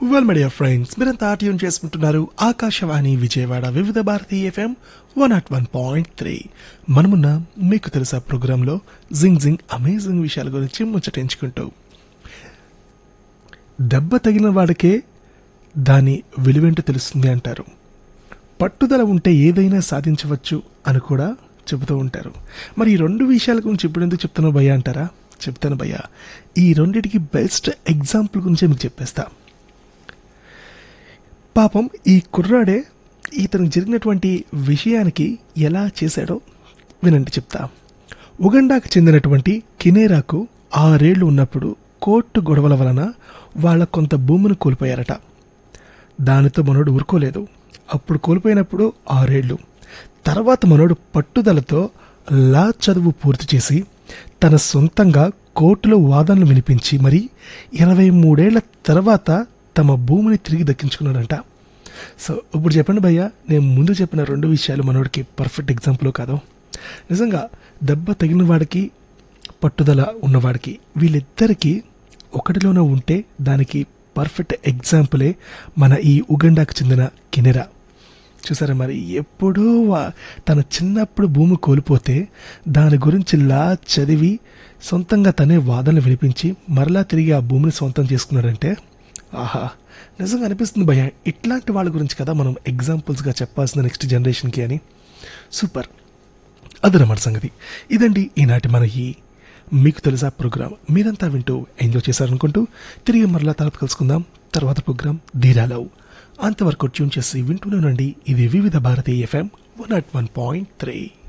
well media friends మీరంతా tune చేసుకుంటున్నారు Akashvani Vijayawada Vividh Bharati FM one nought one point three మనమున్న మీకు తెలుసా ప్రోగ్రాంలో జింగ్ జింగ్ అమేజింగ్ విషయాల గురించి ముచ్చటించుకుంటూ దెబ్బ తగిలిన వాడికే దాని విలువేంటో తెలుస్తుంది అంటారు పట్టుదల ఉంటే ఏదైనా సాధించవచ్చు అని కూడా చెబుతూ ఉంటారు మరి ఈ రెండు విషయాల గురించి ఇప్పుడు ఎందుకు చెప్తున్నావు భయ్య అంటారా చెప్తాను భయ్య ఈ రెండిటికి బెస్ట్ ఎగ్జాంపుల్ గురించి మీకు చెప్పేస్తా పాపం ఈ కుర్రాడే ఇతనికి జరిగినటువంటి విషయానికి ఎలా చేశాడో వినండి చెప్తా ఉగండాకు చెందినటువంటి కినేరాకు ఆరేళ్లు ఉన్నప్పుడు కోర్టు గొడవల వలన వాళ్ళ కొంత భూమిని కోల్పోయారట దానితో మనోడు ఊరుకోలేదు అప్పుడు కోల్పోయినప్పుడు ఆరేళ్లు తర్వాత మనోడు పట్టుదలతో లా చదువు పూర్తి చేసి తన సొంతంగా కోర్టులో వాదనలు వినిపించి మరి ఇరవై మూడేళ్ల తర్వాత తమ భూమిని తిరిగి దక్కించుకున్నాడంట సో ఇప్పుడు చెప్పండి భయ్య నేను ముందు చెప్పిన రెండు విషయాలు మనోడికి పర్ఫెక్ట్ ఎగ్జాంపుల్ కాదు నిజంగా దెబ్బ తగిన వాడికి పట్టుదల ఉన్నవాడికి వీళ్ళిద్దరికీ ఒకటిలోనే ఉంటే దానికి పర్ఫెక్ట్ ఎగ్జాంపులే మన ఈ ఉగండాకు చెందిన కినెరా చూసారా మరి ఎప్పుడో వా- తన చిన్నప్పుడు భూమి కోల్పోతే దాని గురించి లా చదివి సొంతంగా తనే వాదనలు వినిపించి మరలా తిరిగి ఆ భూమిని సొంతం చేసుకున్నాడంటే ఆహా నిజంగా అనిపిస్తుంది భయ ఇట్లాంటి వాళ్ళ గురించి కదా మనం ఎగ్జాంపుల్స్గా చెప్పాల్సిన నెక్స్ట్ జనరేషన్కి అని సూపర్ అదనమాట సంగతి ఇదండి ఈనాటి మన ఈ మీకు తెలుసా ప్రోగ్రామ్ మీరంతా వింటూ ఎంజాయ్ చేశారనుకుంటూ తిరిగి మరలా తర్వాత కలుసుకుందాం తర్వాత ప్రోగ్రామ్ ధీరాలో అంతవరకు ట్యూన్ చేసి వింటూనే ఉండండి ఇది వివిధ భారతీయ FM one nought one point three